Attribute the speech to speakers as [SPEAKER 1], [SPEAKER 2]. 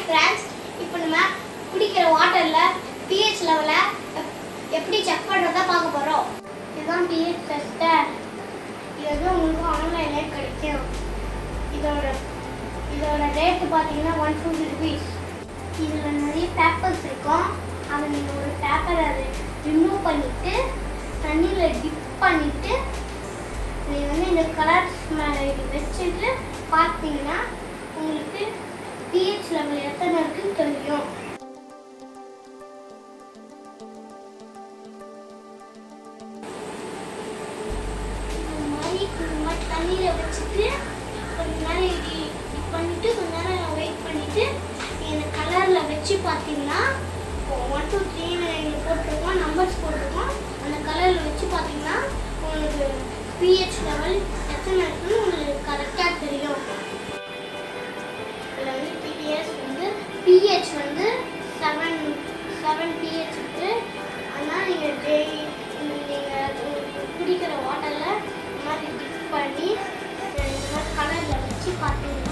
[SPEAKER 1] friends இப்போ நம்ம குடிக்கிற வாட்டரில் பிஹெச் லெவலை எப்படி செக் பண்ணுறதா பார்க்க போகிறோம் இதுதான் பிஹெச் டெஸ்டர் இது வந்து உங்களுக்கு ஆன்லைனில் கிடைக்கும் இதோட இதோட ரேட்டு பார்த்தீங்கன்னா ஒன் ஃபிஃப்டி ருபீஸ் இதில் நிறைய பேப்பர்ஸ் இருக்கும் அதை நீங்கள் ஒரு பேப்பரை ரிமூவ் பண்ணிவிட்டு தண்ணியில் டிப் பண்ணிவிட்டு நீங்கள் வந்து இந்த கலர்ஸ் மேலே இது வச்சுட்டு பார்த்தீங்கன்னா உங்களுக்கு பிஹெச் லெவல் எத்தனை இருக்குன்னு தெரியும் இந்த மாதிரி இந்த மாதிரி தண்ணியில் வச்சுட்டு கொஞ்ச நேரம் இப்படி இப்படி பண்ணிட்டு கொஞ்ச நேரம் வெயிட் பண்ணிட்டு இந்த கலரில் வச்சு பார்த்தீங்கன்னா ஒன் டூ த்ரீன்னு இங்கே போட்டிருக்கோம் நம்பர்ஸ் போட்டிருக்கோம் அந்த கலரில் வச்சு பார்த்தீங்கன்னா உங்களுக்கு பிஹெச் லெவல் எத்தனை இருக்குன்னு உங்களுக்கு கரெக்டாக தெரியும் இதில் வந்து பிடிஎஸ் வந்து பிஹெச் வந்து செவன் செவன் பிஹெச் இருக்கு ஆனால் நீங்கள் டெய்லி நீங்கள் குடிக்கிற வாட்டரில் இந்த மாதிரி டிப் பண்ணி இந்த மாதிரி கலரில் வச்சு பார்த்தீங்கன்னா